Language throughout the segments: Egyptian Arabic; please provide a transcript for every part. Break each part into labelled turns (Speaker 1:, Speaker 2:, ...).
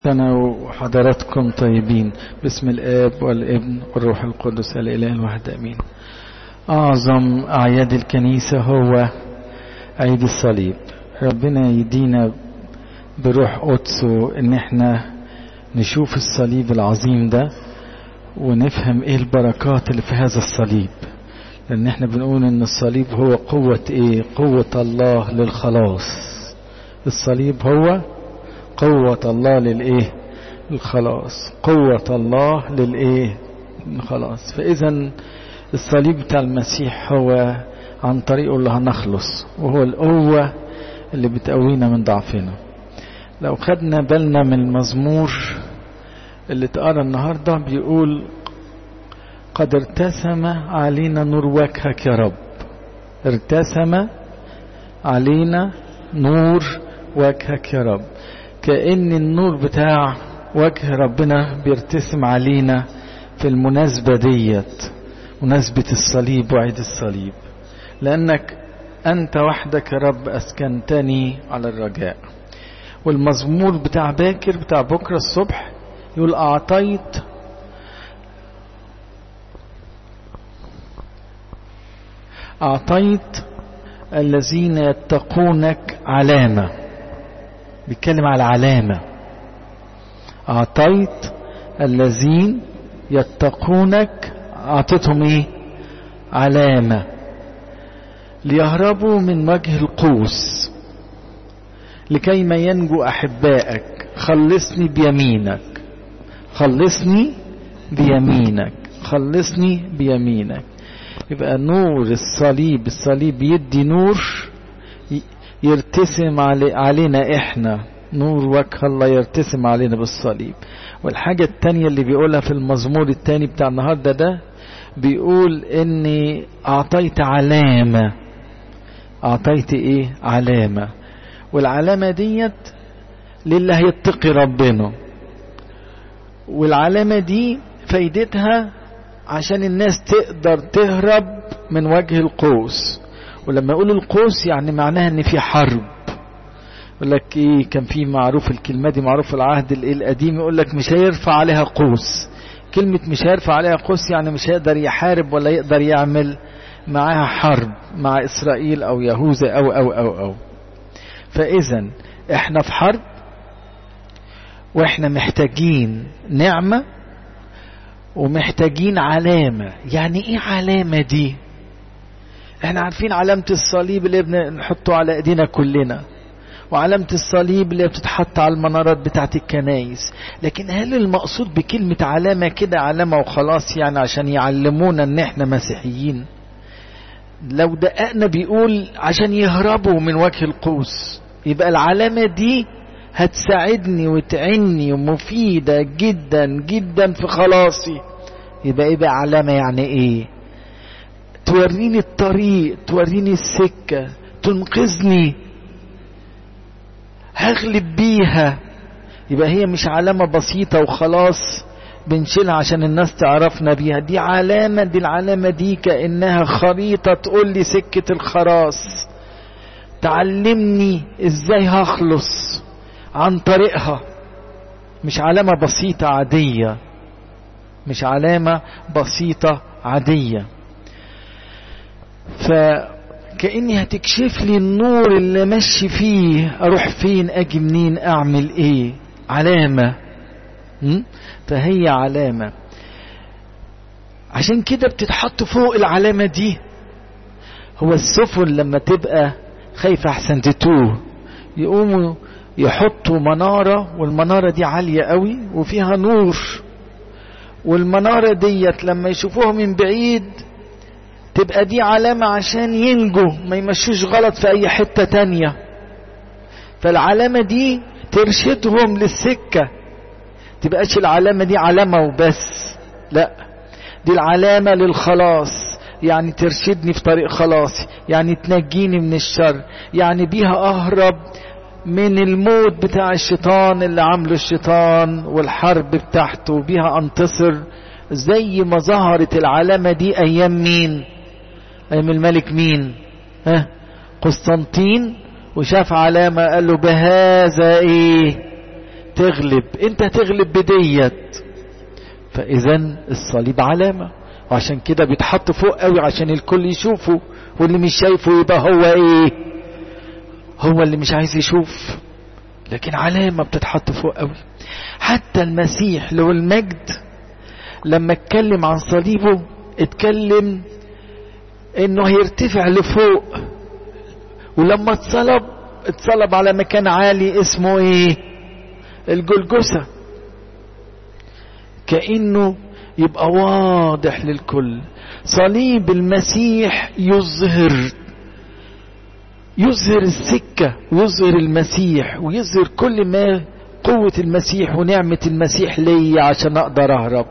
Speaker 1: سنة وحضراتكم طيبين باسم الآب والابن والروح القدس الإله الواحد أمين أعظم أعياد الكنيسة هو عيد الصليب ربنا يدينا بروح قدسه إن احنا نشوف الصليب العظيم ده ونفهم ايه البركات اللي في هذا الصليب لأن احنا بنقول إن الصليب هو قوة ايه قوة الله للخلاص الصليب هو قوة الله للإيه الخلاص قوة الله للإيه الخلاص فإذا الصليب بتاع المسيح هو عن طريقه اللي هنخلص وهو القوة اللي بتقوينا من ضعفنا لو خدنا بالنا من المزمور اللي اتقرا النهاردة بيقول قد ارتسم علينا نور وجهك يا رب ارتسم علينا نور وجهك يا رب كأن النور بتاع وجه ربنا بيرتسم علينا في المناسبة ديت مناسبة الصليب وعيد الصليب لأنك أنت وحدك يا رب أسكنتني على الرجاء والمزمور بتاع باكر بتاع بكرة الصبح يقول أعطيت أعطيت الذين يتقونك علامة بيتكلم على علامة أعطيت الذين يتقونك أعطيتهم إيه علامة ليهربوا من وجه القوس لكي ما ينجو أحبائك خلصني بيمينك خلصني بيمينك خلصني بيمينك يبقى نور الصليب الصليب يدي نور يرتسم علينا احنا نور وجه الله يرتسم علينا بالصليب والحاجة التانية اللي بيقولها في المزمور التاني بتاع النهاردة ده بيقول اني اعطيت علامة اعطيت ايه علامة والعلامة ديت للي هيتقي ربنا والعلامة دي فايدتها عشان الناس تقدر تهرب من وجه القوس ولما يقول القوس يعني معناها ان في حرب يقول لك ايه كان في معروف الكلمه دي معروف العهد القديم يقول لك مش هيرفع عليها قوس كلمه مش هيرفع عليها قوس يعني مش هيقدر يحارب ولا يقدر يعمل معاها حرب مع اسرائيل او يهوذا او او او او فاذا احنا في حرب واحنا محتاجين نعمه ومحتاجين علامه يعني ايه علامه دي احنا عارفين علامة الصليب اللي بنحطه على ايدينا كلنا وعلامة الصليب اللي بتتحط على المنارات بتاعت الكنايس لكن هل المقصود بكلمة علامة كده علامة وخلاص يعني عشان يعلمونا ان احنا مسيحيين لو دققنا بيقول عشان يهربوا من وجه القوس يبقى العلامة دي هتساعدني وتعني ومفيدة جدا جدا في خلاصي يبقى ايه بقى علامة يعني ايه توريني الطريق توريني السكة تنقذني هغلب بيها يبقى هي مش علامة بسيطة وخلاص بنشيلها عشان الناس تعرفنا بيها دي علامة دي العلامة دي كأنها خريطة تقول لي سكة الخلاص تعلمني ازاي هخلص عن طريقها مش علامة بسيطة عادية مش علامة بسيطة عادية فكأني هتكشف لي النور اللي ماشي فيه اروح فين اجي منين اعمل ايه علامة فهي علامة عشان كده بتتحط فوق العلامة دي هو السفن لما تبقى خايفة احسن تتوه يقوموا يحطوا منارة والمنارة دي عالية قوي وفيها نور والمنارة ديت لما يشوفوها من بعيد تبقى دي علامة عشان ينجوا ما يمشوش غلط في أي حتة تانية فالعلامة دي ترشدهم للسكة تبقاش العلامة دي علامة وبس لا دي العلامة للخلاص يعني ترشدني في طريق خلاصي يعني تنجيني من الشر يعني بيها أهرب من الموت بتاع الشيطان اللي عامله الشيطان والحرب بتاعته بيها انتصر زي ما ظهرت العلامة دي أيام مين أيام الملك مين ها قسطنطين وشاف علامة قال له بهذا ايه تغلب انت هتغلب بديت فاذا الصليب علامة وعشان كده بيتحط فوق قوي عشان الكل يشوفه واللي مش شايفه يبقى هو ايه هو اللي مش عايز يشوف لكن علامة بتتحط فوق قوي حتى المسيح له المجد لما اتكلم عن صليبه اتكلم انه هيرتفع لفوق ولما اتصلب اتصلب على مكان عالي اسمه ايه الجلجسة كأنه يبقى واضح للكل صليب المسيح يظهر يظهر السكة ويظهر المسيح ويظهر كل ما قوة المسيح ونعمة المسيح لي عشان أقدر أهرب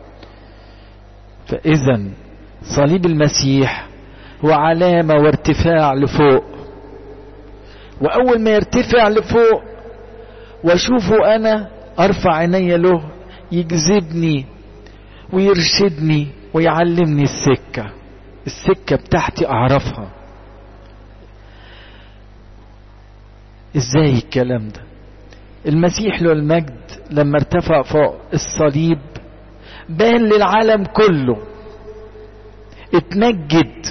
Speaker 1: فإذا صليب المسيح هو علامة وارتفاع لفوق وأول ما يرتفع لفوق وأشوفه أنا أرفع عيني له يجذبني ويرشدني ويعلمني السكة السكة بتاعتي أعرفها ازاي الكلام ده المسيح له المجد لما ارتفع فوق الصليب بان للعالم كله اتمجد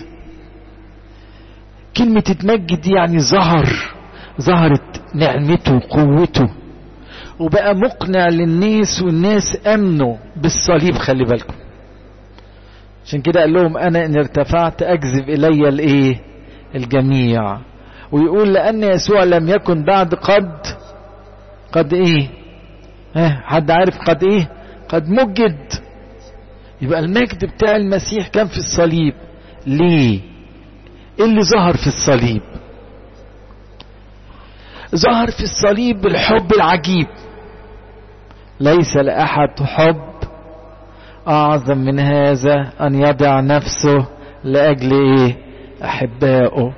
Speaker 1: كلمة اتمجد يعني ظهر ظهرت نعمته وقوته وبقى مقنع للناس والناس امنوا بالصليب خلي بالكم عشان كده قال لهم انا ان ارتفعت اجذب الي الايه الجميع ويقول لأن يسوع لم يكن بعد قد قد إيه ها حد عارف قد إيه قد مجد يبقى المجد بتاع المسيح كان في الصليب ليه إيه اللي ظهر في الصليب ظهر في الصليب الحب العجيب ليس لأحد حب أعظم من هذا أن يضع نفسه لأجل إيه أحبائه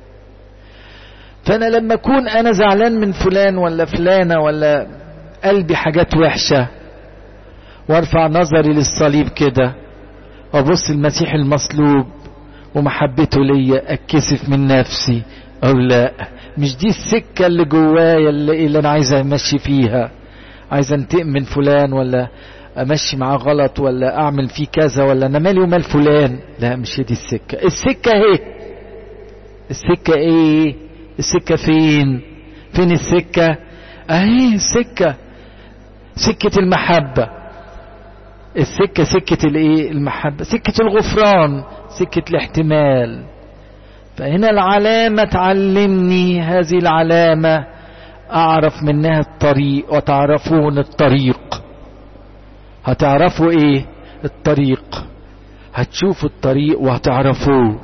Speaker 1: فانا لما اكون انا زعلان من فلان ولا فلانة ولا قلبي حاجات وحشة وارفع نظري للصليب كده وابص المسيح المصلوب ومحبته ليا اتكسف من نفسي او لا مش دي السكة اللي جوايا اللي, اللي انا عايز امشي فيها عايز انتقم من فلان ولا امشي معاه غلط ولا اعمل فيه كذا ولا انا مالي ومال فلان لا مش دي السكة السكة اهي السكة ايه السكة فين فين السكة اهي السكة سكة المحبة السكة سكة الايه المحبة سكة الغفران سكة الاحتمال فهنا العلامة تعلمني هذه العلامة اعرف منها الطريق وتعرفون الطريق هتعرفوا ايه الطريق هتشوفوا الطريق وهتعرفوه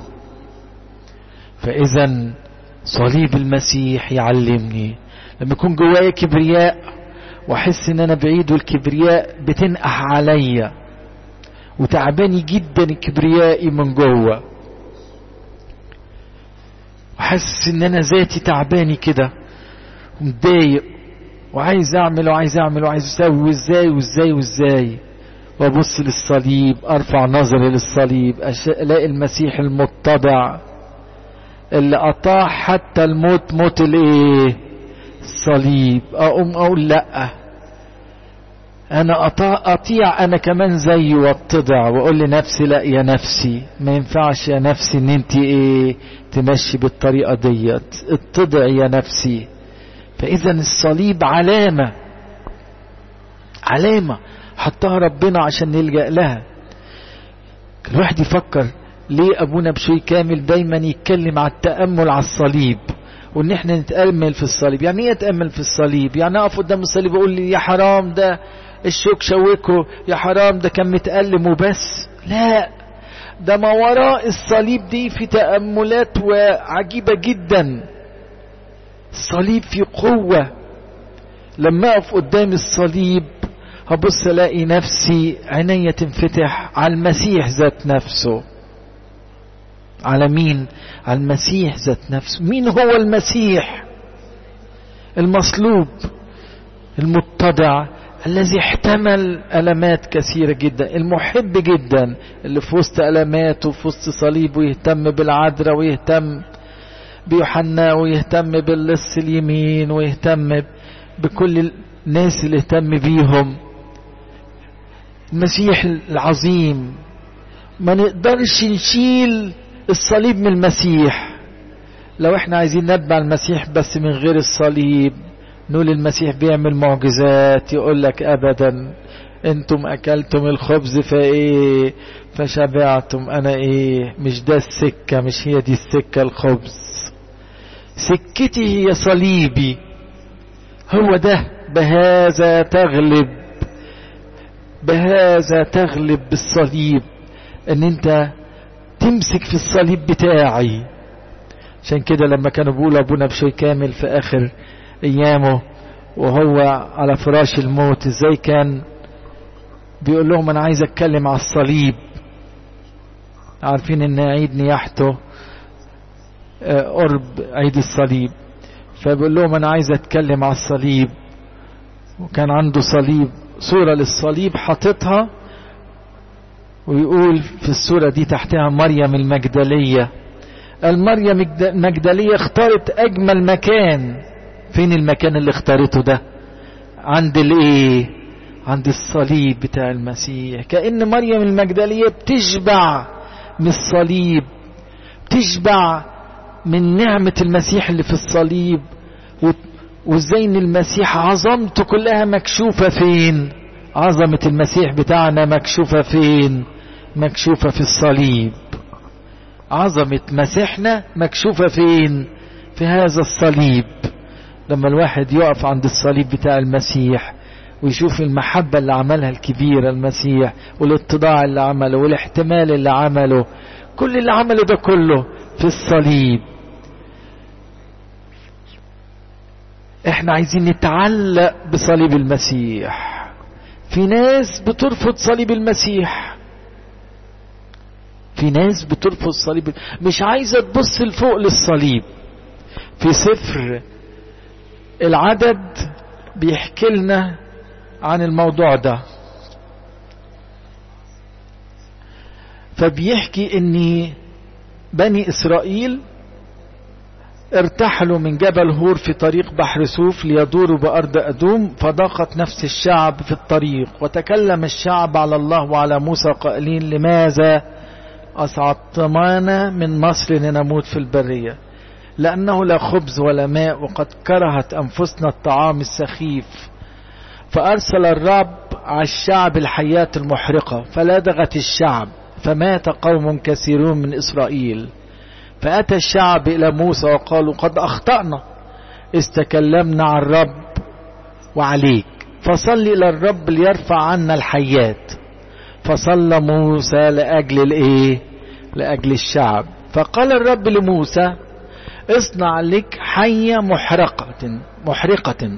Speaker 1: فاذا صليب المسيح يعلمني لما يكون جوايا كبرياء واحس ان انا بعيد والكبرياء بتنقح عليا وتعباني جدا الكبريائي من جوه وحاسس ان انا ذاتي تعباني كده ومتضايق وعايز اعمل وعايز اعمل وعايز اسوي وازاي وازاي وازاي وابص للصليب ارفع نظري للصليب الاقي المسيح المتضع اللي اطاع حتى الموت موت الايه الصليب اقوم اقول لا انا أطاع اطيع انا كمان زيه واتضع واقول لنفسي لا يا نفسي ما ينفعش يا نفسي ان انت ايه تمشي بالطريقه ديت اتضعي يا نفسي فاذا الصليب علامه علامه حطها ربنا عشان نلجا لها الواحد يفكر ليه ابونا بشوي كامل دايما يتكلم على التامل على الصليب وان احنا نتامل في الصليب يعني ايه اتامل في الصليب يعني اقف قدام الصليب واقول لي يا حرام ده الشوك شوكه يا حرام ده كان متألم وبس لا ده ما وراء الصليب دي في تأملات وعجيبة جدا الصليب في قوة لما اقف قدام الصليب هبص الاقي نفسي عينيا تنفتح على المسيح ذات نفسه على مين على المسيح ذات نفسه مين هو المسيح المصلوب المتضع الذي احتمل ألمات كثيرة جدا المحب جدا اللي في وسط ألماته في وسط صليبه يهتم بالعذراء ويهتم بيوحنا ويهتم باللص اليمين ويهتم بكل الناس اللي اهتم بيهم المسيح العظيم ما نقدرش نشيل الصليب من المسيح لو احنا عايزين نتبع المسيح بس من غير الصليب نقول المسيح بيعمل معجزات يقول لك ابدا انتم اكلتم الخبز فايه فشبعتم انا ايه مش ده السكة مش هي دي السكة الخبز سكتي هي صليبي هو ده بهذا تغلب بهذا تغلب بالصليب ان انت تمسك في الصليب بتاعي عشان كده لما كانوا بيقولوا ابونا بشوي كامل في اخر ايامه وهو على فراش الموت ازاي كان بيقول لهم انا عايز اتكلم على الصليب عارفين ان عيد نياحته قرب عيد الصليب فبيقول لهم انا عايز اتكلم على الصليب وكان عنده صليب صورة للصليب حاططها ويقول في الصورة دي تحتها مريم المجدلية المريم المجدلية اختارت اجمل مكان فين المكان اللي اختارته ده عند الايه عند الصليب بتاع المسيح كأن مريم المجدلية بتشبع من الصليب بتشبع من نعمة المسيح اللي في الصليب وازاي ان المسيح عظمته كلها مكشوفة فين عظمة المسيح بتاعنا مكشوفة فين مكشوفة في الصليب عظمة مسيحنا مكشوفة فين في هذا الصليب لما الواحد يقف عند الصليب بتاع المسيح ويشوف المحبة اللي عملها الكبيرة المسيح والاتضاع اللي عمله والاحتمال اللي عمله كل اللي عمله ده كله في الصليب احنا عايزين نتعلق بصليب المسيح في ناس بترفض صليب المسيح في ناس بترفض صليب مش عايزة تبص لفوق للصليب في سفر العدد بيحكي لنا عن الموضوع ده فبيحكي ان بني اسرائيل ارتحلوا من جبل هور في طريق بحر سوف ليدوروا بأرض أدوم فضاقت نفس الشعب في الطريق وتكلم الشعب على الله وعلى موسى قائلين لماذا أصعدتمانا من مصر لنموت في البرية لأنه لا خبز ولا ماء وقد كرهت أنفسنا الطعام السخيف فأرسل الرب على الشعب الحياة المحرقة فلدغت الشعب فمات قوم كثيرون من إسرائيل فأتى الشعب إلى موسى وقالوا قد أخطأنا استكلمنا عن الرب وعليك فصل إلى الرب ليرفع عنا الحيات فصلى موسى لأجل الإيه لأجل الشعب فقال الرب لموسى اصنع لك حية محرقة محرقة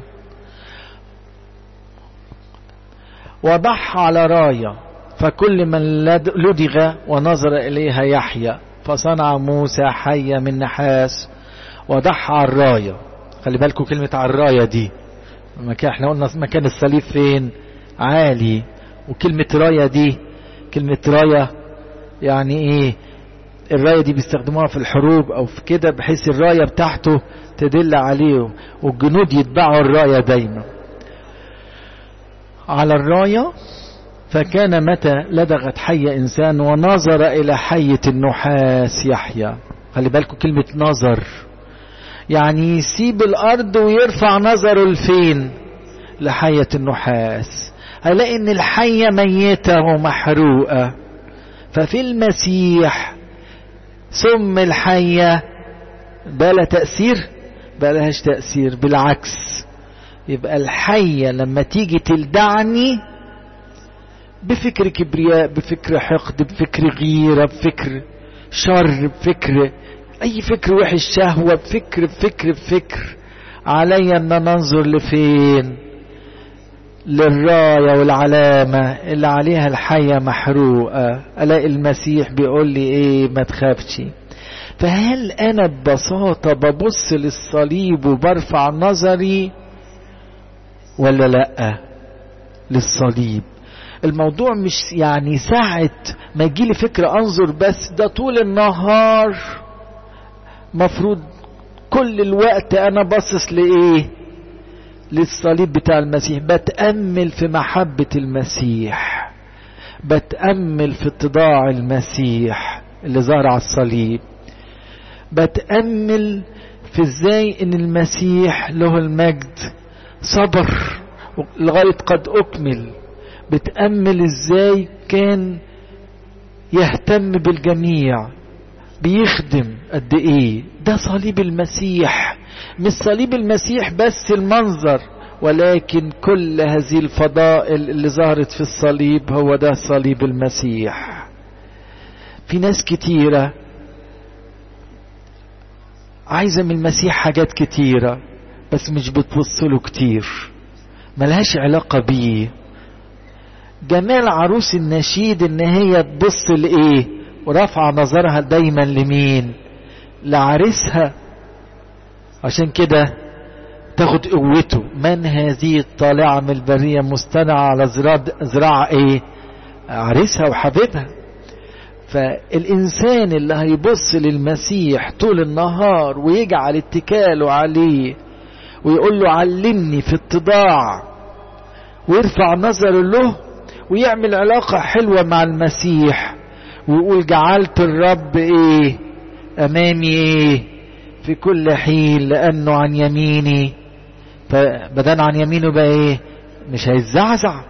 Speaker 1: وضعها على راية فكل من لدغ ونظر إليها يحيى فصنع موسى حية من نحاس وضعها على الراية خلي بالكم كلمة على الراية دي مكان احنا قلنا مكان الصليب فين عالي وكلمة راية دي كلمة راية يعني ايه الراية دي بيستخدموها في الحروب او في كده بحيث الراية بتاعته تدل عليه والجنود يتبعوا الراية دايما على الراية فكان متى لدغت حي إنسان ونظر إلى حية النحاس يحيى خلي بالكم كلمة نظر يعني يسيب الأرض ويرفع نظره لفين لحية النحاس هلاقي إن الحية ميتة ومحروقة ففي المسيح سم الحية بلا تأثير بلهاش تأثير بالعكس يبقى الحية لما تيجي تلدعني بفكر كبرياء بفكر حقد بفكر غيرة بفكر شر بفكر اي فكر وحش شهوة بفكر بفكر بفكر علي ان ننظر لفين للراية والعلامة اللي عليها الحية محروقة الاقي المسيح بيقول لي ايه ما تخافش فهل انا ببساطة ببص للصليب وبرفع نظري ولا لا للصليب الموضوع مش يعني ساعة ما يجيلي فكرة انظر بس ده طول النهار مفروض كل الوقت انا باصص لايه للصليب بتاع المسيح بتأمل في محبة المسيح بتأمل في اتضاع المسيح اللي ظهر على الصليب بتأمل في ازاي ان المسيح له المجد صبر لغاية قد اكمل بتأمل ازاي كان يهتم بالجميع بيخدم قد ايه ده صليب المسيح مش صليب المسيح بس المنظر ولكن كل هذه الفضائل اللي ظهرت في الصليب هو ده صليب المسيح في ناس كتيرة عايزة من المسيح حاجات كتيرة بس مش بتوصله كتير ملهاش علاقة بيه جمال عروس النشيد ان هي تبص لايه ورافعه نظرها دايما لمين لعريسها عشان كده تاخد قوته من هذه الطالعة من البرية مستنعة على زراع ايه عريسها وحبيبها فالإنسان اللي هيبص للمسيح طول النهار ويجعل اتكاله عليه ويقول له علمني في اتضاع ويرفع نظره له ويعمل علاقة حلوة مع المسيح ويقول جعلت الرب ايه امامي ايه في كل حين لانه عن يميني فبدان عن يمينه بقى ايه مش هيتزعزع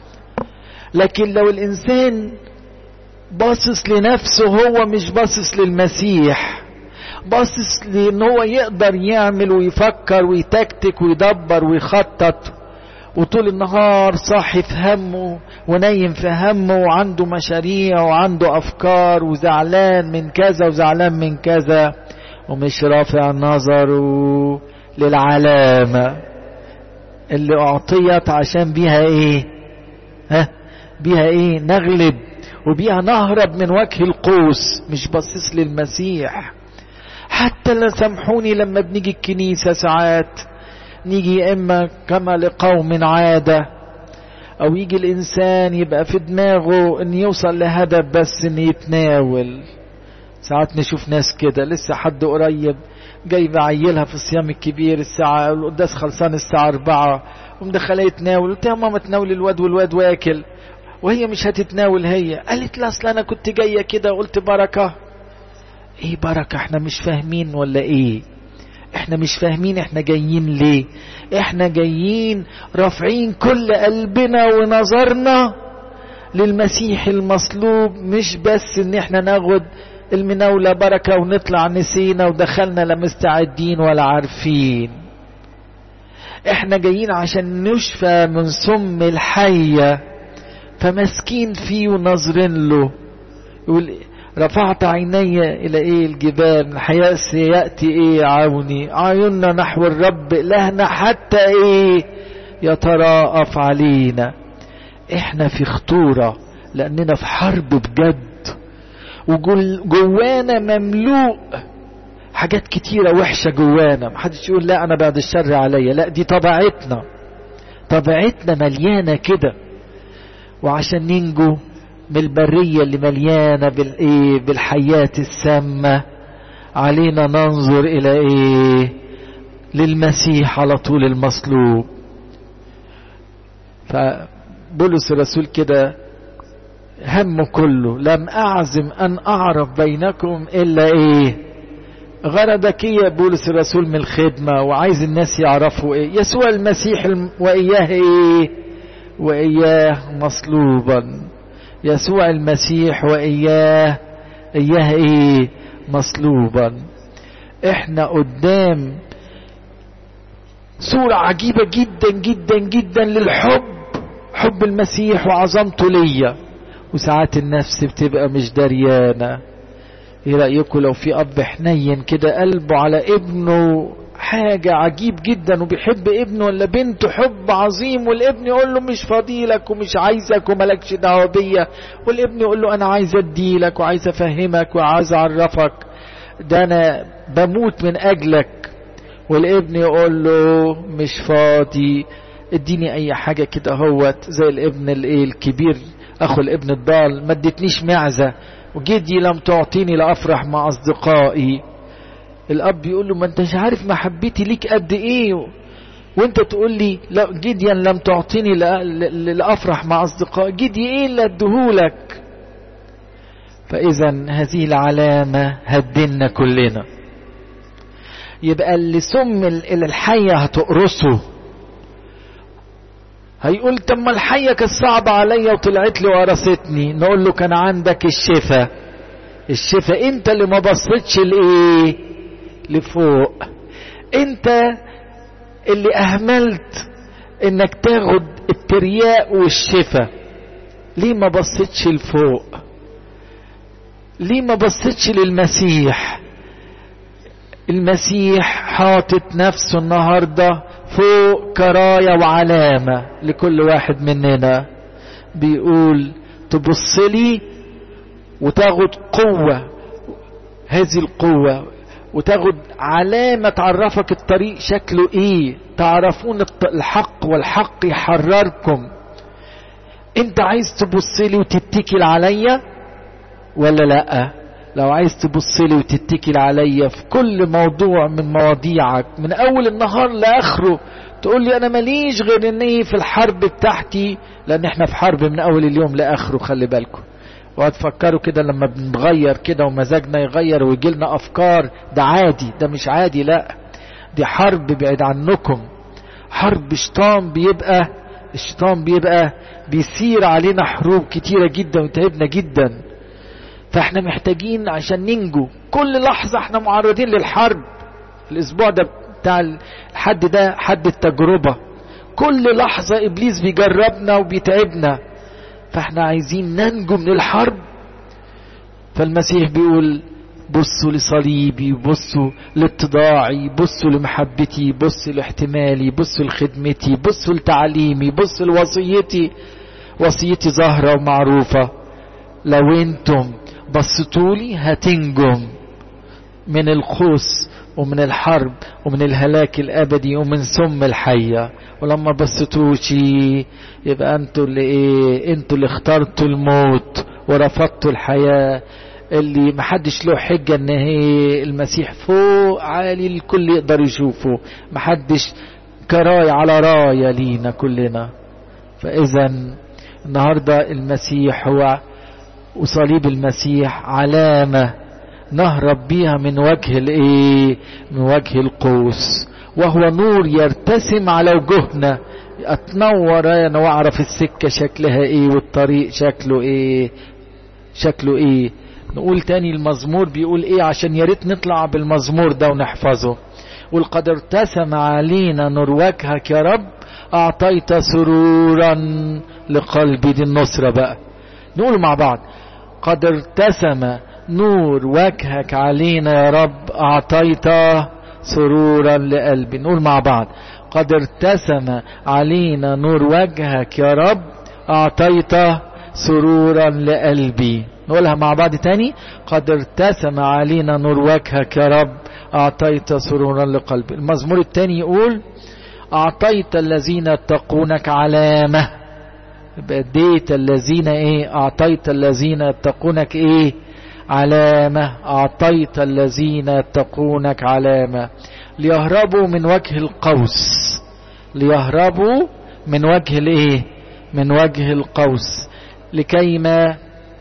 Speaker 1: لكن لو الانسان باصص لنفسه هو مش باصص للمسيح باصص لان هو يقدر يعمل ويفكر ويتكتك ويدبر ويخطط وطول النهار صاحي في همه ونايم في همه وعنده مشاريع وعنده افكار وزعلان من كذا وزعلان من كذا ومش رافع نظره للعلامة اللي اعطيت عشان بيها ايه ها بيها ايه نغلب وبيها نهرب من وجه القوس مش باصص للمسيح حتى لا سامحوني لما بنيجي الكنيسة ساعات نيجي يا اما كما لقوم عاده او يجي الانسان يبقى في دماغه ان يوصل لهدف بس ان يتناول ساعات نشوف ناس كده لسه حد قريب جاي بعيلها في الصيام الكبير الساعة القداس خلصان الساعة أربعة ومدخلها يتناول قلت يا ماما تناول الواد والواد واكل وهي مش هتتناول هي قالت لا اصل انا كنت جايه كده قلت بركه ايه بركه احنا مش فاهمين ولا ايه احنا مش فاهمين احنا جايين ليه احنا جايين رافعين كل قلبنا ونظرنا للمسيح المصلوب مش بس ان احنا ناخد المناولة بركة ونطلع نسينا ودخلنا لا مستعدين ولا عارفين احنا جايين عشان نشفى من سم الحية فماسكين فيه وناظرين له يقول رفعت عيني الى ايه الجبال الحياة سيأتي ايه عوني عيوننا نحو الرب الهنا حتى ايه يتراءف علينا احنا في خطورة لاننا في حرب بجد وجوانا مملوء حاجات كتيرة وحشة جوانا محدش يقول لا انا بعد الشر عليا لا دي طبيعتنا طبيعتنا مليانة كده وعشان ننجو من البرية اللي مليانة بالايه بالحياة السامة علينا ننظر الى ايه للمسيح على طول المصلوب فبولس الرسول كده همه كله لم اعزم ان اعرف بينكم الا ايه غرضك ايه يا بولس الرسول من الخدمة وعايز الناس يعرفوا ايه يسوع المسيح واياه ايه واياه مصلوبا يسوع المسيح واياه اياه ايه مصلوبا احنا قدام صورة عجيبة جدا جدا جدا للحب حب المسيح وعظمته ليا وساعات النفس بتبقى مش دريانة ايه رأيكم لو في اب حنين كده قلبه على ابنه حاجة عجيب جدا وبيحب ابنه ولا بنته حب عظيم والابن يقول له مش فاضيلك ومش عايزك وملكش دعوة بيا والابن يقول له انا عايز اديلك وعايز افهمك وعايز اعرفك ده انا بموت من اجلك والابن يقول له مش فاضي اديني اي حاجة كده هوت زي الابن الايه الكبير اخو الابن الضال ما ادتنيش معزة وجدي لم تعطيني لافرح مع اصدقائي الاب يقول له ما انتش عارف محبتي ليك قد ايه وانت تقول لي لا جديا لم تعطيني لأفرح مع أصدقاء جدي ايه اللي ادهولك فإذا هذه العلامة هدنا كلنا يبقى اللي سم الحية هتقرصه هيقول طب ما الحية كانت صعبة عليا وطلعت لي وقرصتني نقول له كان عندك الشفا الشفا انت اللي ما بصيتش لايه لفوق انت اللي اهملت انك تاخد الترياق والشفا ليه ما بصيتش لفوق ليه ما بصيتش للمسيح المسيح حاطط نفسه النهارده فوق كراية وعلامة لكل واحد مننا بيقول تبص لي وتاخد قوة هذه القوة وتاخد علامة تعرفك الطريق شكله ايه تعرفون الحق والحق يحرركم انت عايز تبص لي وتتكل عليا ولا لا لو عايز تبص لي وتتكل عليا في كل موضوع من مواضيعك من اول النهار لاخره تقول لي انا ماليش غير اني في الحرب بتاعتي لان احنا في حرب من اول اليوم لاخره خلي بالكم وهتفكروا كده لما بنغير كده ومزاجنا يغير ويجي لنا افكار ده عادي ده مش عادي لا دي حرب بعيد عنكم حرب شيطان بيبقى الشيطان بيبقى بيسير علينا حروب كتيرة جدا وتعبنا جدا فاحنا محتاجين عشان ننجو كل لحظة احنا معرضين للحرب الاسبوع ده بتاع الحد ده حد التجربة كل لحظة ابليس بيجربنا وبيتعبنا فاحنا عايزين ننجو من الحرب فالمسيح بيقول بصوا لصليبي بصوا لاتضاعي بصوا لمحبتي بصوا لاحتمالي بصوا لخدمتي بصوا لتعليمي بصوا لوصيتي وصيتي ظاهرة ومعروفة لو انتم بصتولي هتنجم من الخوص ومن الحرب ومن الهلاك الابدي ومن سم الحيه ولما بصيتوشي يبقى انتوا اللي ايه انتوا اللي اخترتوا الموت ورفضتوا الحياه اللي محدش له حجة ان هي المسيح فوق عالي الكل يقدر يشوفه محدش كراية على راية لينا كلنا فاذا النهاردة المسيح هو وصليب المسيح علامة نهرب بيها من وجه الايه من وجه القوس وهو نور يرتسم على وجوهنا اتنور انا واعرف السكه شكلها ايه والطريق شكله ايه شكله ايه نقول تاني المزمور بيقول ايه عشان يا ريت نطلع بالمزمور ده ونحفظه والقد ارتسم علينا نور وجهك يا رب اعطيت سرورا لقلبي دي النصره بقى نقول مع بعض قد ارتسم نور وجهك علينا يا رب اعطيت سرورا لقلبي نقول مع بعض قد ارتسم علينا نور وجهك يا رب اعطيت سرورا لقلبي نقولها مع بعض تاني قد ارتسم علينا نور وجهك يا رب اعطيت سرورا لقلبي المزمور التاني يقول اعطيت الذين يتقونك علامه اديت الذين ايه اعطيت الذين يتقونك ايه علامة أعطيت الذين يتقونك علامة ليهربوا من وجه القوس ليهربوا من وجه الايه من وجه القوس لكيما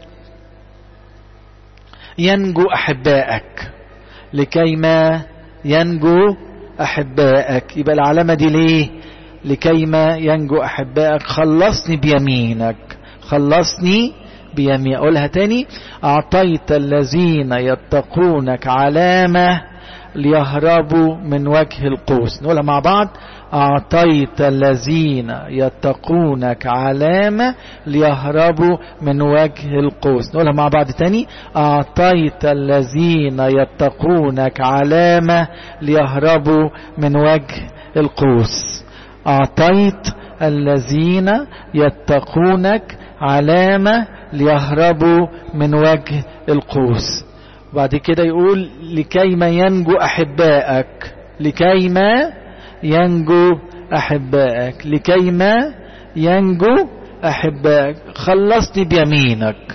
Speaker 1: ينجو أحبائك لكيما ينجو أحبائك يبقى العلامة دي ليه لكيما ينجو أحبائك خلصني بيمينك خلصني بيمين أقولها تاني أعطيت الذين يتقونك علامة ليهربوا من وجه القوس نقولها مع بعض أعطيت الذين يتقونك علامة ليهربوا من وجه القوس نقولها مع بعض تاني أعطيت الذين يتقونك علامة ليهربوا من وجه القوس أعطيت الذين يتقونك علامة ليهربوا من وجه القوس وبعد كده يقول لكيما ينجو أحبائك لكيما ينجو أحبائك لكيما ينجو أحبائك خلصني بيمينك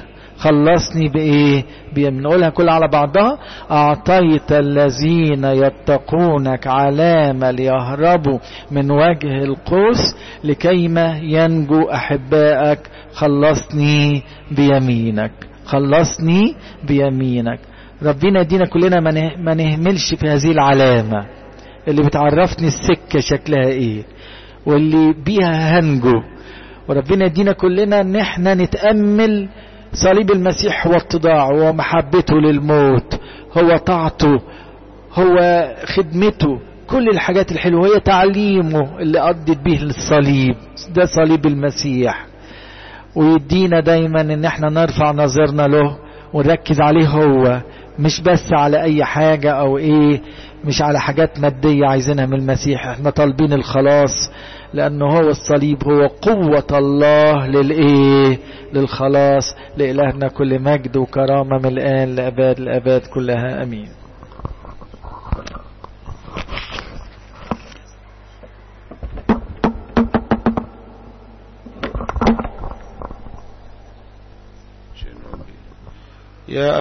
Speaker 1: خلصني بايه بنقولها كل على بعضها اعطيت الذين يتقونك علامة ليهربوا من وجه القوس لكيما ينجو احبائك خلصني بيمينك خلصني بيمينك ربنا يدينا كلنا ما نهملش في هذه العلامة اللي بتعرفني السكة شكلها ايه واللي بيها هنجو وربنا يدينا كلنا ان احنا نتأمل صليب المسيح هو اتضاعه ومحبته للموت هو طاعته هو خدمته كل الحاجات الحلوة هي تعليمه اللي قضت به الصليب ده صليب المسيح ويدينا دايما ان احنا نرفع نظرنا له ونركز عليه هو مش بس على اي حاجة او ايه مش على حاجات مادية عايزينها من المسيح احنا طالبين الخلاص لانه هو الصليب هو قوة الله للايه للخلاص لإلهنا كل مجد وكرامة من الآن لأباد الأباد كلها أمين
Speaker 2: يا